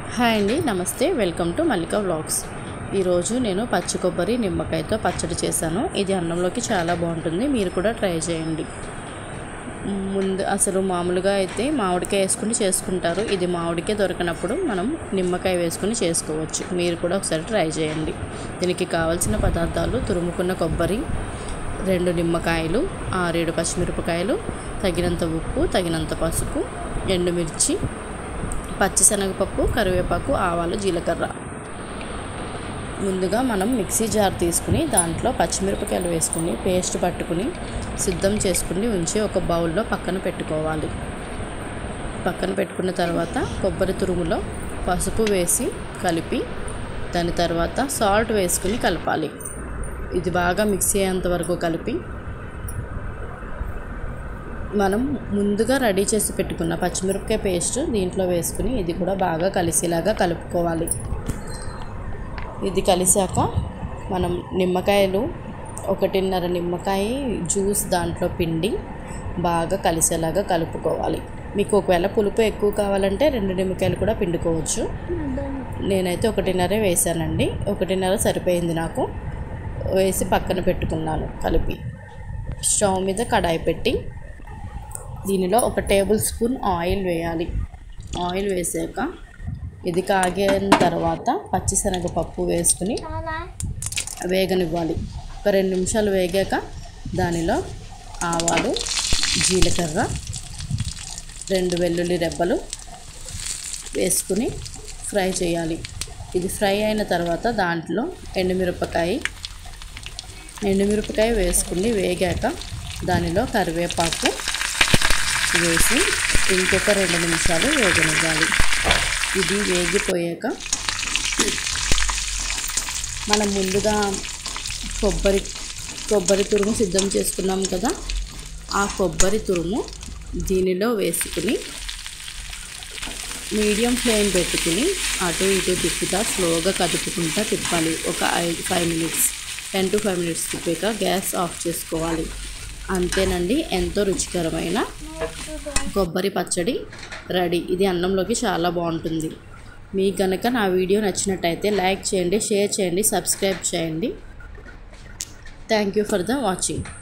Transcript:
hi అండి నమస్తే welcome to Mallika vlogs ఈరోజు నేను పచ్చి కొబ్బరి నిమ్మకాయతో పచ్చడి చేశాను ఇది అన్నంలోకి చాలా బాగుంటుంది మీరు కూడా ట్రై చేయండి ముందు అసలు మామూలుగా అయితే మామిడికాయ వేసుకుని చేసుకుంటారు ఇది మామిడికాయ దొరకనప్పుడు మనం నిమ్మకాయ వేసుకుని చేసుకోవచ్చు మీరు కూడా ఒకసారి ట్రై చేయండి దీనికి కావాల్సిన పదార్థాలు తురుముకున్న కొబ్బరి రెండు నిమ్మకాయలు ఆరేడు పచ్చిమిరపకాయలు తగినంత ఉప్పు తగినంత పసుపు ఎండుమిర్చి పచ్చిశనగపప్పు కరివేపాకు ఆవాలు జీలకర్ర ముందుగా మనం మిక్సీ జార్ తీసుకుని దాంట్లో పచ్చిమిరపకాయలు వేసుకుని పేస్ట్ పట్టుకుని సిద్ధం చేసుకుని ఉంచి ఒక బౌల్లో పక్కన పెట్టుకోవాలి పక్కన పెట్టుకున్న తర్వాత కొబ్బరి తురుములో పసుపు వేసి కలిపి దాని తర్వాత సాల్ట్ వేసుకుని కలపాలి ఇది బాగా మిక్సీ అయ్యేంత వరకు కలిపి మనం ముందుగా రెడీ చేసి పెట్టుకున్న పచ్చిమిరపకాయ పేస్ట్ దీంట్లో వేసుకుని ఇది కూడా బాగా కలిసేలాగా కలుపుకోవాలి ఇది కలిసాక మనం నిమ్మకాయలు ఒకటిన్నర నిమ్మకాయ జ్యూస్ దాంట్లో పిండి బాగా కలిసేలాగా కలుపుకోవాలి మీకు ఒకవేళ పులుపు ఎక్కువ కావాలంటే రెండు నిమ్మకాయలు కూడా పిండుకోవచ్చు నేనైతే ఒకటిన్నరే వేసానండి ఒకటిన్నర సరిపోయింది నాకు వేసి పక్కన పెట్టుకున్నాను కలిపి స్టవ్ మీద కడాయి పెట్టి దీనిలో ఒక టేబుల్ స్పూన్ ఆయిల్ వేయాలి ఆయిల్ వేసాక ఇది కాగిన తర్వాత పచ్చిశనగపప్పు వేసుకుని వేగనివ్వాలి ఒక రెండు నిమిషాలు వేగాక దానిలో ఆవాలు జీలకర్ర రెండు వెల్లుల్లి రెబ్బలు వేసుకుని ఫ్రై చేయాలి ఇది ఫ్రై అయిన తర్వాత దాంట్లో ఎండుమిరపకాయ ఎండుమిరపకాయ వేసుకుని వేగాక దానిలో కరివేపాకు వేసి ఇంకొక రెండు నిమిషాలు వేగనివ్వాలి ఇది వేగిపోయాక మనం ముందుగా కొబ్బరి కొబ్బరి తురుము సిద్ధం చేసుకున్నాం కదా ఆ కొబ్బరి తురుము దీనిలో వేసుకుని మీడియం ఫ్లేమ్ పెట్టుకుని అటు ఇటు తిప్పుతా స్లోగా కదుపుకుంటా తిప్పాలి ఒక ఐదు five minutes ten to five minutes తిప్పాక గ్యాస్ ఆఫ్ చేసుకోవాలి అంతేనండి ఎంతో రుచికరమైన కొబ్బరి పచ్చడి రెడీ ఇది అన్నంలోకి చాలా బాగుంటుంది మీకు కనుక నా వీడియో నచ్చినట్టయితే లైక్ చేయండి షేర్ చేయండి సబ్స్క్రైబ్ చేయండి thank you for the watching